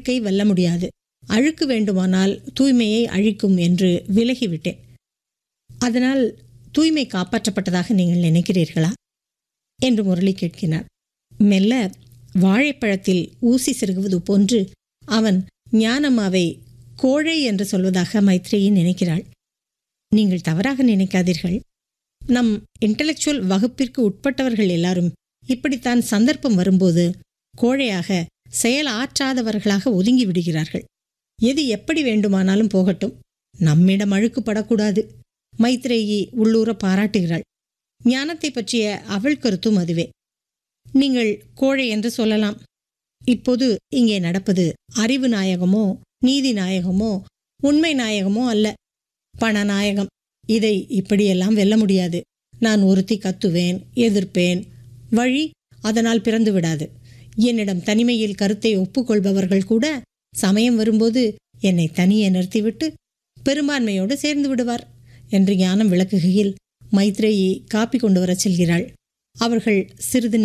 அழுக்கை வெல்ல முடியாது அழுக்கு வேண்டுமானால் தூய்மையை அழிக்கும் என்று விலகிவிட்டேன் அதனால் தூய்மை காப்பாற்றப்பட்டதாக நீங்கள் நினைக்கிறீர்களா என்று முரளி கேட்கிறார் மெல்ல வாழைப்பழத்தில் ஊசி செருகுவது போன்று அவன் ஞானம்மாவை கோழை என்று சொல்வதாக மைத்ரேயி நினைக்கிறாள் நீங்கள் தவறாக நினைக்காதீர்கள் நம் இன்டலெக்சுவல் வகுப்பிற்கு உட்பட்டவர்கள் எல்லாரும் இப்படித்தான் சந்தர்ப்பம் வரும்போது கோழையாக செயல் ஆற்றாதவர்களாக ஒதுங்கி விடுகிறார்கள் எது எப்படி வேண்டுமானாலும் போகட்டும் நம்மிடம் அழுக்கு படக்கூடாது மைத்ரேயி உள்ளூர பாராட்டுகிறாள் ஞானத்தை பற்றிய அவள் கருத்தும் அதுவே நீங்கள் கோழை என்று சொல்லலாம் இப்போது இங்கே நடப்பது அறிவு நாயகமோ நீதி நாயகமோ உண்மை நாயகமோ அல்ல பண நாயகம் இதை இப்படியெல்லாம் வெல்ல முடியாது நான் ஒருத்தி கத்துவேன் எதிர்ப்பேன் வழி அதனால் பிறந்து விடாது என்னிடம் தனிமையில் கருத்தை ஒப்புக்கொள்பவர்கள் கூட சமயம் வரும்போது என்னை தனியே நிறுத்திவிட்டு பெரும்பான்மையோடு சேர்ந்து விடுவார் என்று ஞானம் விளக்குகையில் மைத்ரேயி காப்பி கொண்டு வரச் செல்கிறாள் அவர்கள் சிறிது